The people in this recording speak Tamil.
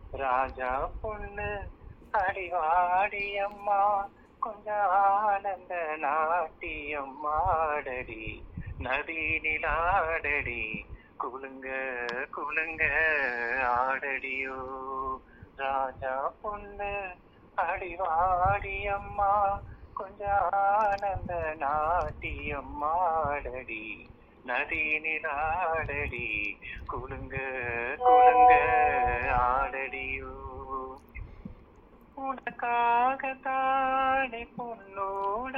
ராஜா பொண்ணு அடிவாடி அம்மா கொஞ்சம் ஆனந்த நாட்டியம் ஆடடி நதி நிலாடடி குலுங்க குலுங்க ஆடடியோ ராஜா பொண்ணு அடிவாடி அம்மா கொஞ்சம் ஆனந்த நாட்டியம் ஆடடி நதி நிலாடடி குலுங்க குலுங்க ஆடடியோ உனக்காக தானே பொன்னோட